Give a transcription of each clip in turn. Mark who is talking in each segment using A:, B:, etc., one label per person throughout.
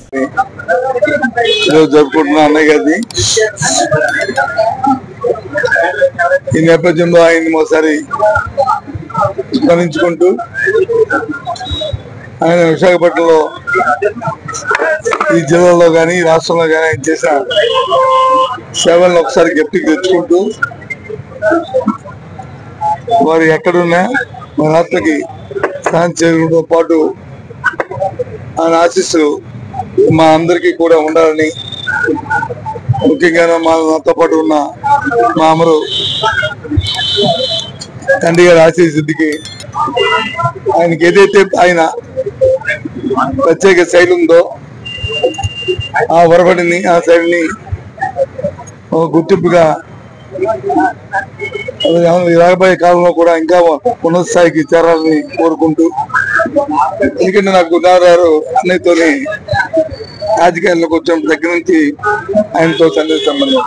A: ఈరోజు జరుపుకుంటున్న అన్నయ్య గారిది ఈ నేపథ్యంలో ఆయన్ని ఒకసారి స్మరించుకుంటూ ఆయన విశాఖపట్నంలో ఈ జిల్లాలో కానీ రాష్ట్రంలో కానీ ఆయన చేసిన సేవలను ఒకసారి గట్టికి తెచ్చుకుంటూ వారు ఎక్కడున్నా మన ఆత్మకి సహాయం చేయడంతో పాటు ఆయన ఆశీస్సులు మా అందరికీ కూడా ఉండాలని ముఖ్యంగా మా నాతో పాటు ఉన్న మా అమరు తండ్రి గారి ఆశీస్సుకి ఆయనకి ఏదైతే ఆయన ప్రత్యేక శైలి ఉందో ఆ వరబడిని ఆ శైలిని ఒక గుర్తింపుగా అది రాబోయే కాలంలో కూడా ఇంకా ఉన్నత స్థాయికి చేరాలని కోరుకుంటూ ఎందుకంటే నాకు గురుగారు అన్నయ్యతోని రాజకీయాల్లోకి వచ్చిన దగ్గర నుంచి ఆయనతో సన్నిహిత సంబంధం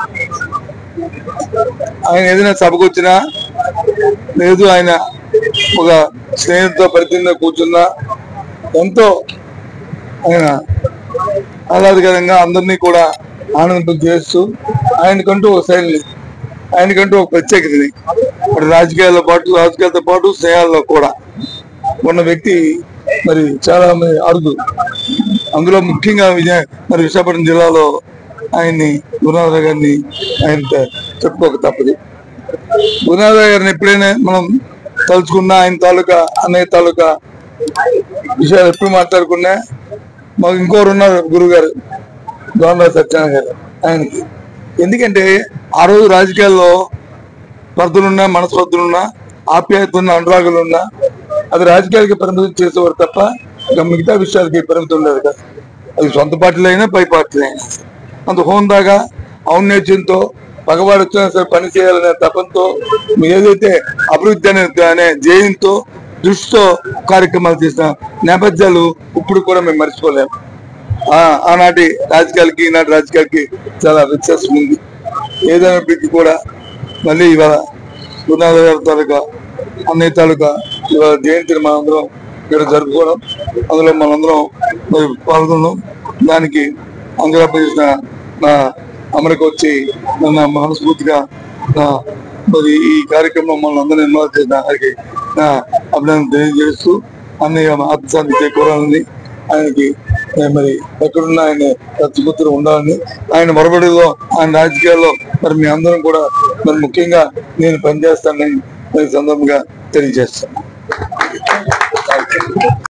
A: ఆయన ఏదైనా సభకు వచ్చినా లేదు ఆయన ఒక స్నేహితుతో పరిచయంలో కూర్చున్నా ఎంతో ఆయన ఆహ్లాదకరంగా అందరినీ కూడా ఆనందం చేస్తూ ఆయనకంటూ ఒక శైలిని ఆయనకంటూ ఒక ప్రత్యేకతని మరి రాజకీయాలతో పాటు రాజకీయాలతో పాటు స్నేహాల్లో కూడా ఉన్న వ్యక్తి మరి చాలా మంది అరుదు అందులో ముఖ్యంగా విజయ మరి విశాఖపట్నం జిల్లాలో ఆయన్ని గురునాథరావు గారిని ఆయన చెప్పుకోక తప్పదు గురునాథరావు గారిని ఎప్పుడైనా మనం తలుచుకున్నా ఆయన తాలూకా అన్నయ్య తాలూకా విషయాలు ఎప్పుడు మాట్లాడుకున్నా మాకు ఇంకోరు ఉన్నారు గురువు గారు గవర్నర్ సత్యనారాయణ గారు ఆయనకి ఎందుకంటే ఆ రోజు రాజకీయాల్లో స్పర్ధలున్నా మనస్పర్ధలున్నా ఆప్యాయత ఉన్న అనురాగులున్నా అది రాజకీయాలకి పరిమితం చేసేవారు తప్ప ఇంకా మిగతా విషయాలకి పరిమితం ఉండదు కదా అది సొంత పార్టీలు అయినా పై పార్టీలు అయినా అంత హోందాగా ఔన్నత్యంతో పగవాడు వచ్చినా సరే పని చేయాలనే తపంతో మీ ఏదైతే అభివృద్ధి అనే అనే జయంతో దృష్టితో కార్యక్రమాలు చేసిన నేపథ్యాలు ఇప్పుడు కూడా మేము మర్చిపోలేము ఆ ఆనాటి రాజకీయాలకి ఈనాటి రాజకీయాలకి చాలా వ్యత్యాసం ఉంది ఏదైనప్పటికీ కూడా మళ్ళీ ఇవాళ గురునాథ గారి తాలూకా అన్నయ్య తాలూకా ఇవాళ జయంతిని మనందరం ఇక్కడ జరుపుకోవడం అందులో మనందరం మరి పాల్గొన్నాం దానికి అంగరాప చేసిన నా అమరికి వచ్చి నన్ను మనస్ఫూర్తిగా నా మరి ఈ కార్యక్రమం మమ్మల్ని అందరినీ ఇన్వాల్వ్ చేసిన ఆయనకి నా అభినందన తెలియజేస్తూ అన్నయ్య ఆత్మశాంతి చేకూరాలని ఆయనకి నేను మరి ఎక్కడున్నా ఆయన సత్యపుత్రులు ఉండాలని ఆయన మరబడిలో ఆయన రాజకీయాల్లో మరి మీ అందరం కూడా మరి ముఖ్యంగా నేను పనిచేస్తానని మరి ఈ సందర్భంగా తెలియజేస్తాను